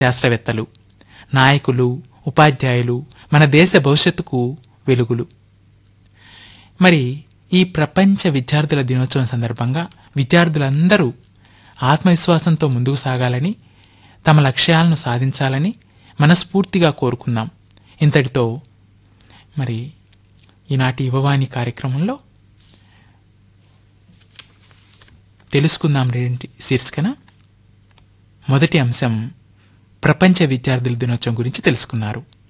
శాస్త్రవేత్తలు నాయకులు ఉపాధ్యాయులు మన దేశ భవిష్యత్తుకు వెలుగులు మరి ఈ ప్రపంచ విద్యార్థుల దినోత్సవం సందర్భంగా విద్యార్థులందరూ ఆత్మవిశ్వాసంతో ముందుకు సాగాలని తమ లక్ష్యాలను సాధించాలని మనస్ఫూర్తిగా కోరుకుందాం ఇంతటితో మరి ఈనాటి యువవాణి కార్యక్రమంలో తెలుసుకుందాం రేంటి శీర్షికన మొదటి అంశం ప్రపంచ విద్యార్థుల దినోత్సవం గురించి తెలుసుకున్నారు